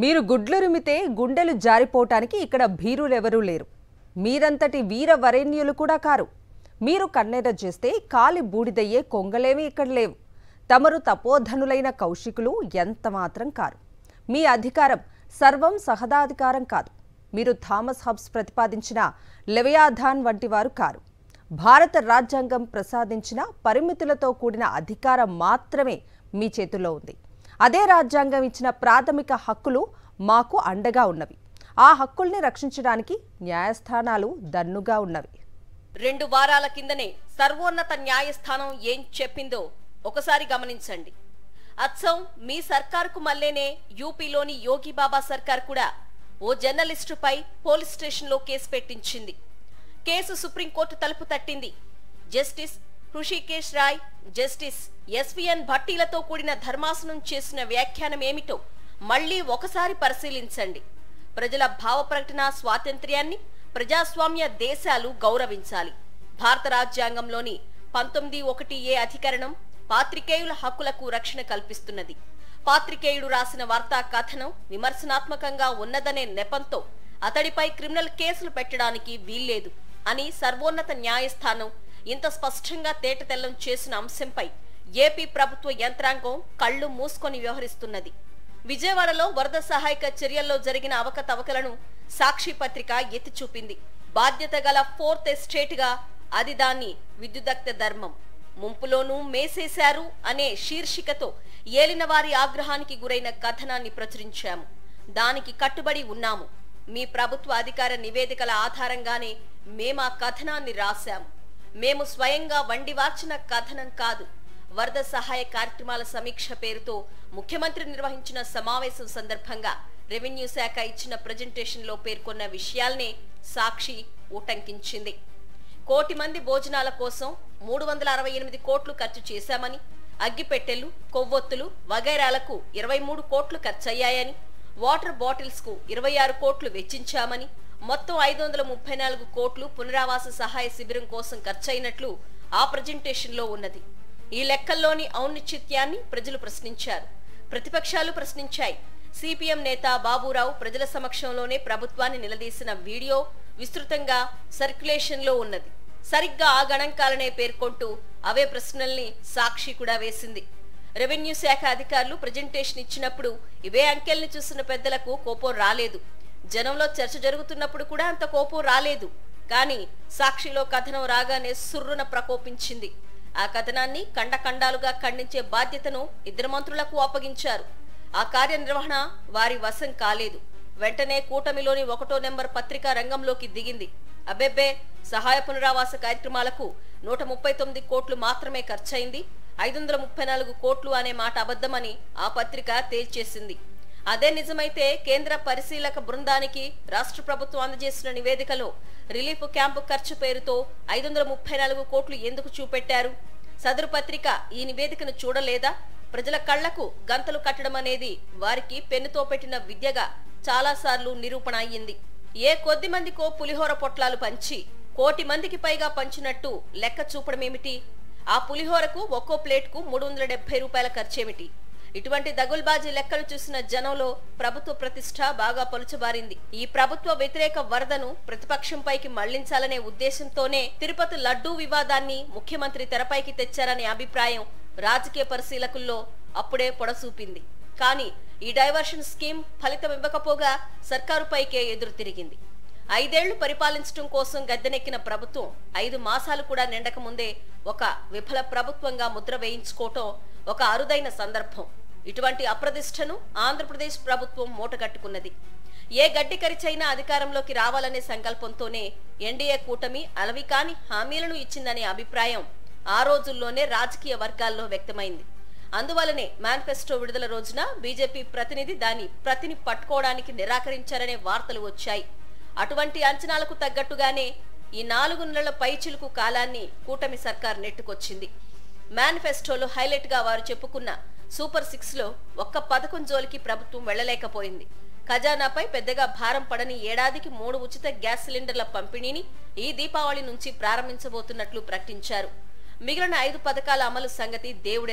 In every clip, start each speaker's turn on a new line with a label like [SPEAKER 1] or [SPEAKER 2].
[SPEAKER 1] మీరు గుడ్లురిమితే గుండెలు జారిపోవటానికి ఇక్కడ భీరులెవరూ లేరు మీరంతటి వీర వరేణ్యులు కూడా కారు మీరు కన్నెర చేస్తే కాలి బూడిదయ్యే కొంగలేమీ ఇక్కడ లేవు తమరు తపోధనులైన కౌశికులు ఎంత మాత్రం కారు మీ అధికారం సర్వం సహదాధికారం కాదు మీరు థామస్ హబ్స్ ప్రతిపాదించిన లెవయాధాన్ వంటి వారు కారు భారత రాజ్యాంగం ప్రసాదించిన పరిమితులతో కూడిన అధికారం మాత్రమే మీ చేతుల్లో ఉంది అదే రాజ్యాంగం ఇచ్చిన ప్రాథమిక హక్కులు మాకు అండగా ఉన్నవి ఆ హక్కుల్ని రక్షించడానికి న్యాయస్థానాలు దన్నుగా ఉన్నవి
[SPEAKER 2] రెండు వారాల కిందనే సర్వోన్నత న్యాయస్థానం ఏం చెప్పిందో ఒకసారి గమనించండి అచ్చం మీ సర్కారుకు మళ్ళేనే యూపీలోని యోగి బాబా సర్కార్ కూడా ఓ జర్నలిస్టుపై పోలీస్ స్టేషన్లో కేసు పెట్టించింది కేసు సుప్రీంకోర్టు తలుపు తట్టింది justice Hrishikesh Roy justice SVN భట్టీలతో కూడిన ధర్మాసనం చేసిన వ్యాఖ్యానం ఏమిటో మళ్ళీ ఒకసారి పరిశీలించండి ప్రజల భావ ప్రకటన స్వాతంత్ర్యాన్ని ప్రజాస్వామ్య దేశాలు గౌరవించాలి భారత రాజ్యాంగంలోని పంతొమ్మిది ఒకటి ఏ అధికరణం పాత్రికేయుల హక్కులకు రక్షణ కల్పిస్తున్నది పాత్రికేయుడు రాసిన వార్తా కథనం విమర్శనాత్మకంగా ఉన్నదనే నెపంతో అతడిపై క్రిమినల్ కేసులు పెట్టడానికి వీల్లేదు అని సర్వోన్నత న్యాయస్థానం ఇంత స్పష్టంగా తేటతెల్లం చేసిన అంశంపై ఏపీ ప్రభుత్వ యంత్రాంగం కళ్ళు మూసుకొని వ్యవహరిస్తున్నది విజయవాడలో వరద సహాయక చర్యల్లో జరిగిన అవకతవకలను సాక్షి పత్రిక ఎత్తి చూపింది బాధ్యత గల ఫోర్త్ ఎస్టేట్ గా అది దాన్ని విద్యుదక్త ధర్మం ముంపులోనూ మేసేశారు అనే శీర్షికతో ఏలినవారి ఆగ్రహానికి గురైన కథనాన్ని ప్రచురించాము దానికి కట్టుబడి ఉన్నాము మీ ప్రభుత్వ అధికార నివేదికల ఆధారంగానే మేమా కథనాన్ని రాశాము మేము స్వయంగా వండివార్చిన కథనం కాదు వరద సహాయ కార్యక్రమాల సమీక్ష పేరుతో ముఖ్యమంత్రి నిర్వహించిన సమావేశం సందర్భంగా రెవెన్యూ శాఖ ఇచ్చిన ప్రజెంటేషన్లో పేర్కొన్న విషయాల్నే సాక్షి ఉటంకించింది కోటి మంది భోజనాల కోసం మూడు వందల అరవై ఎనిమిది కోట్లు ఖర్చు చేశామని అగ్గిపెట్టెలు కొవ్వొత్తులు వగైరాలకు ఇరవై మూడు కోట్లు ఖర్చయ్యాయని వాటర్ బాటిల్స్ కు ఇరవై ఆరు కోట్లు వెచ్చించామని మొత్తం ఐదు వందల ముప్పై నాలుగు కోట్లు పునరావాస సహాయ శిబిరం కోసం ఖర్చయినట్లు ఆ ప్రజెంటేషన్ లో ఉన్నది ఈ లెక్కల్లోని ఔన్నిచిత్యాన్ని ప్రజలు ప్రశ్నించారు ప్రతిపక్షాలు ప్రశ్నించాయి సిపిఎం నేత బాబురావు ప్రజల సమక్షంలోనే ప్రభుత్వాన్ని నిలదీసిన వీడియో విస్తృతంగా సర్క్యులేషన్ లో ఉన్నది సరిగ్గా ఆ గణాంకాలనే పేర్కొంటూ అవే ప్రశ్నల్ని సాక్షి కూడా వేసింది రెవెన్యూ శాఖ అధికారులు ప్రజెంటేషన్ ఇచ్చినప్పుడు ఇవే అంకెల్ని చూసిన పెద్దలకు కోపం రాలేదు జనంలో చర్చ జరుగుతున్నప్పుడు కూడా అంత కోపం రాలేదు కానీ సాక్షిలో కథనం రాగానే సుర్రున ప్రకోపించింది ఆ కథనాన్ని ఖండఖండాలుగా ఖండించే బాధ్యతను ఇద్దరు మంత్రులకు అప్పగించారు ఆ కార్యనిర్వహణ వారి వశం కాలేదు వెంటనే కూటమిలోని ఒకటో నెంబర్ పత్రికా రంగంలోకి దిగింది అబ్బెబ్బే సహాయ పునరావాస కార్యక్రమాలకు నూట ముప్పై తొమ్మిది కోట్లు మాత్రమే ఖర్చయింది ఐదు వందల ముప్పై నాలుగు కోట్లు అనే మాట అబద్ధమని ఆ పత్రిక తేల్చేసింది అదే నిజమైతే కేంద్ర పరిశీలక బృందానికి రాష్ట్ర ప్రభుత్వం అందజేసిన నివేదికలో రిలీఫ్ క్యాంపు ఖర్చు పేరుతో ఐదు వందల ముప్పై నాలుగు కోట్లు ఎందుకు చూపెట్టారు సదరు పత్రిక ఈ నివేదికను చూడలేదా ప్రజల కళ్లకు గంతలు కట్టడం అనేది వారికి పెన్నుతో పెట్టిన విద్యగా చాలాసార్లు నిరూపణ అయ్యింది ఏ కొద్ది మందికో పులిహోర పొట్లాలు పంచి కోటి మందికి పైగా పంచినట్టు లెక్క చూపడమేమిటి ఆ పులిహోరకు ఒక్కో ప్లేట్కు మూడు వందల డెబ్బై రూపాయల ఖర్చేమిటి ఇటువంటి దగుల్బాజీ లెక్కలు చూసిన జనంలో ప్రభుత్వ ప్రతిష్ట బాగా పలుచబారింది ఈ ప్రభుత్వ వ్యతిరేక వరదను ప్రతిపక్షంపైకి మళ్లించాలనే ఉద్దేశంతోనే తిరుపతి లడ్డూ వివాదాన్ని ముఖ్యమంత్రి తెరపైకి తెచ్చారనే అభిప్రాయం రాజకీయ పరిశీలకుల్లో అప్పుడే పొడసూపింది కానీ ఈ డైవర్షన్ స్కీమ్ ఫలితం ఇవ్వకపోగా సర్కారుపైకే ఎదురు తిరిగింది ఐదేళ్లు పరిపాలించడం కోసం గద్దెనెక్కిన ప్రభుత్వం ఐదు మాసాలు కూడా నిండక ముందే ఒక విఫల ప్రభుత్వంగా ముద్ర వేయించుకోవటం ఒక అరుదైన సందర్భం ఇటువంటి అప్రదిష్టను ఆంధ్రప్రదేశ్ ప్రభుత్వం మూటగట్టుకున్నది ఏ గడ్డి కరిచైనా అధికారంలోకి రావాలనే సంకల్పంతోనే ఎన్డీఏ కూటమి అలవికాని హామీలను ఇచ్చిందనే అభిప్రాయం ఆ రోజుల్లోనే రాజకీయ వర్గాల్లో వ్యక్తమైంది అందువలనే మేనిఫెస్టో విడుదల రోజున బీజేపీ ప్రతినిధి దాని ప్రతిని పట్టుకోవడానికి నిరాకరించారనే వార్తలు వచ్చాయి అటువంటి అంచనాలకు తగ్గట్టుగానే ఈ నాలుగు నెలల పైచిలుకు కాలాన్ని కూటమి సర్కార్ నెట్టుకొచ్చింది మేనిఫెస్టోలో హైలైట్ గా వారు చెప్పుకున్న సూపర్ సిక్స్ లో ఒక్క పథకం జోలికి ప్రభుత్వం వెళ్లలేకపోయింది ఖజానాపై పెద్దగా భారం పడని ఏడాదికి మూడు ఉచిత గ్యాస్ సిలిండర్ల పంపిణీని ఈ దీపావళి నుంచి ప్రారంభించబోతున్నట్లు ప్రకటించారు మిగిలిన ఐదు పథకాల అమలు సంగతి దేవుడెరుగు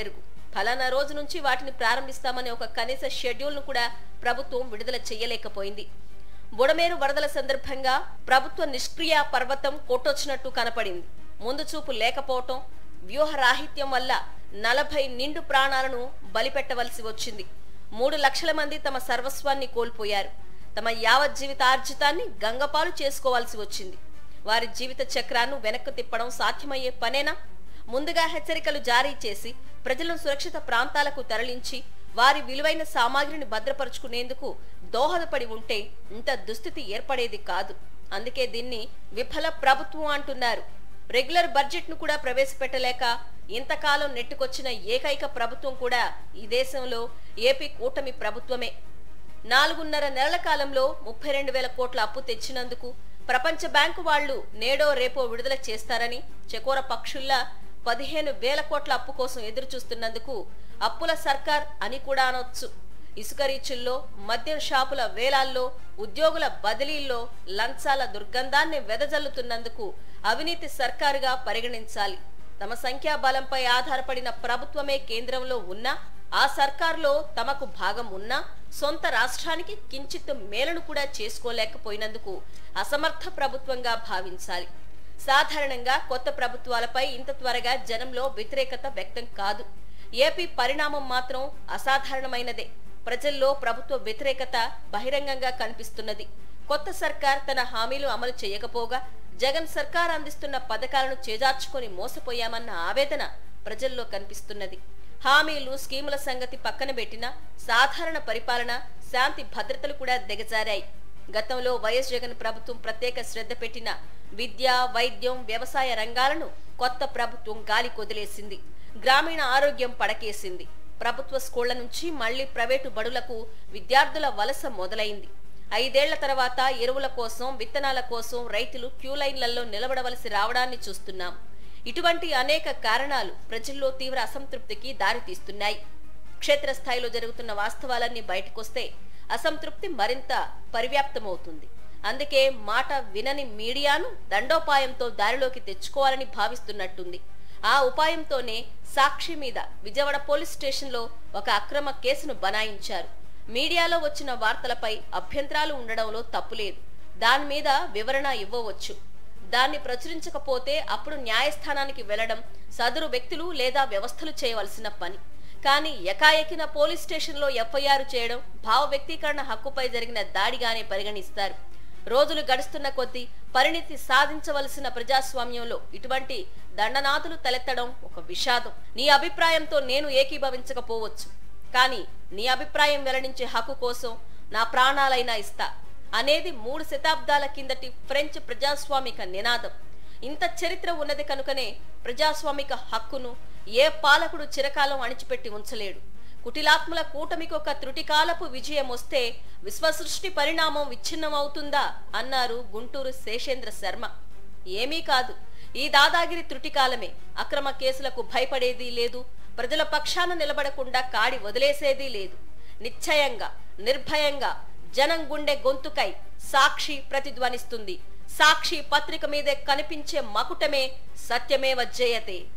[SPEAKER 2] ఫలానా రోజు నుంచి వాటిని ప్రారంభిస్తామనే ఒక కనీస షెడ్యూల్ను కూడా ప్రభుత్వం విడుదల చేయలేకపోయింది బుడమేరు వరదల సందర్భంగా ప్రభుత్వ నిష్క్రియ పర్వతం కొట్టొచ్చినట్టు కనపడింది ముందు చూపు లేకపోవటం వ్యూహరాహిత్యం వల్ల నలభై నిండు ప్రాణాలను బలిపెట్టవలసి వచ్చింది మూడు లక్షల మంది తమ సర్వస్వాన్ని కోల్పోయారు తమ యావత్ జీవితార్జితాన్ని గంగపాలు చేసుకోవాల్సి వచ్చింది వారి జీవిత చక్రాన్ని వెనక్కు తిప్పడం సాధ్యమయ్యే పనేనా ముందుగా హెచ్చరికలు జారీ చేసి ప్రజలను సురక్షిత ప్రాంతాలకు తరలించి వారి విలువైన సామాగ్రిని భద్రపరుచుకునేందుకు దోహదపడి ఉంటే ఇంత దుస్థితి ఏర్పడేది కాదు అందుకే దీన్ని విఫల ప్రభుత్వం అంటున్నారు రెగ్యులర్ బడ్జెట్ ను కూడా ప్రవేశపెట్టలేక ఇంతకాలం నెట్టుకొచ్చిన ఏకైక ప్రభుత్వం కూడా ఈ దేశంలో ఏపీ కూటమి ప్రభుత్వమే నాలుగున్నర నెలల కాలంలో ముప్పై రెండు వేల కోట్ల అప్పు తెచ్చినందుకు ప్రపంచ బ్యాంకు వాళ్ళు నేడో రేపో విడుదల చేస్తారని చకోర పక్షుల్లా పదిహేను వేల కోట్ల అప్పు కోసం ఎదురు చూస్తున్నందుకు అప్పుల సర్కార్ అని కూడా అనొచ్చు ఇసుక రీచుల్లో మద్యం షాపుల వేలాల్లో ఉద్యోగుల బదిలీల్లో లంచాల దుర్గంధాన్ని వెదజల్లుతున్నందుకు అవినీతి సర్కారుగా పరిగణించాలి తమ సంఖ్యాబలంపై ఆధారపడిన ప్రభుత్వమే కేంద్రంలో ఉన్నా ఆ సర్కారులో తమకు భాగం ఉన్నా సొంత రాష్ట్రానికి కించిత్ మేలను కూడా చేసుకోలేకపోయినందుకు అసమర్థ ప్రభుత్వంగా భావించాలి సాధారణంగా కొత్త ప్రభుత్వాలపై ఇంత త్వరగా జనంలో వ్యతిరేకత వ్యక్తం కాదు ఏపీ పరిణామం మాత్రం అసాధారణమైనదే ప్రజల్లో ప్రభుత్వ వ్యతిరేకత బహిరంగంగా కనిపిస్తున్నది కొత్త సర్కార్ తన హామీలు అమలు చేయకపోగా జగన్ సర్కార్ అందిస్తున్న పథకాలను చేజార్చుకొని మోసపోయామన్న ఆవేదన ప్రజల్లో కనిపిస్తున్నది హామీలు స్కీముల సంగతి పక్కన పెట్టిన సాధారణ పరిపాలన శాంతి భద్రతలు కూడా దిగజారాయి గతంలో వైఎస్ జగన్ ప్రభుత్వం ప్రత్యేక శ్రద్ధ పెట్టిన విద్య వైద్యం వ్యవసాయ రంగాలను కొత్త ప్రభుత్వం గాలి కొదిలేసింది గ్రామీణ ఆరోగ్యం పడకేసింది ప్రభుత్వ స్కూళ్ల నుంచి మళ్లీ ప్రైవేటు బడులకు విద్యార్థుల వలస మొదలైంది ఐదేళ్ల తర్వాత ఎరువుల కోసం విత్తనాల కోసం రైతులు క్యూ లైన్లలో నిలబడవలసి రావడాన్ని చూస్తున్నాం ఇటువంటి అనేక కారణాలు ప్రజల్లో తీవ్ర అసంతృప్తికి దారితీస్తున్నాయి క్షేత్రస్థాయిలో జరుగుతున్న వాస్తవాలన్నీ బయటకొస్తే అసంతృప్తి మరింత పరివ్యాప్తమవుతుంది అందుకే మాట వినని మీడియాను దండోపాయంతో దారిలోకి తెచ్చుకోవాలని భావిస్తున్నట్టుంది ఆ ఉపాయంతోనే సాక్షి మీద విజయవాడ పోలీస్ స్టేషన్లో ఒక అక్రమ కేసును బనాయించారు మీడియాలో వచ్చిన వార్తలపై అభ్యంతరాలు ఉండడంలో తప్పులేదు దాని మీద వివరణ ఇవ్వవచ్చు దాన్ని ప్రచురించకపోతే అప్పుడు న్యాయస్థానానికి వెళ్లడం సదరు వ్యక్తులు లేదా వ్యవస్థలు చేయవలసిన పని కానీ ఎకాఎకిన పోలీస్ స్టేషన్లో ఎఫ్ఐఆర్ చేయడం భావ వ్యక్తీకరణ హక్కుపై జరిగిన దాడిగానే పరిగణిస్తారు రోజులు గడుస్తున్న కొద్దీ పరిణితి సాధించవలసిన ప్రజాస్వామ్యంలో ఇటువంటి దండనాథులు తలెత్తడం ఒక విషాదం నీ అభిప్రాయంతో నేను ఏకీభవించకపోవచ్చు కానీ నీ అభిప్రాయం వెల్లడించే హక్కు కోసం నా ప్రాణాలైనా ఇస్తా అనేది మూడు శతాబ్దాల కిందటి ఫ్రెంచ్ ప్రజాస్వామిక నినాదం ఇంత చరిత్ర ఉన్నది కనుకనే ప్రజాస్వామిక హక్కును ఏ పాలకుడు చిరకాలం అణిచిపెట్టి ఉంచలేడు కుటిలాత్మల కూటమికి ఒక త్రుటికాలపు విజయం వస్తే విశ్వసృష్టి పరిణామం విచ్ఛిన్నమవుతుందా అన్నారు గుంటూరు శేషేంద్ర శర్మ ఏమీ కాదు ఈ దాదాగిరి త్రుటికాలమే అక్రమ కేసులకు భయపడేది లేదు ప్రజల పక్షాన నిలబడకుండా కాడి వదిలేసేది లేదు నిశ్చయంగా నిర్భయంగా జనం గుండె గొంతుకై సాక్షి ప్రతిధ్వనిస్తుంది సాక్షి పత్రిక మీదే కనిపించే మకుటమే సత్యమేవ జయతే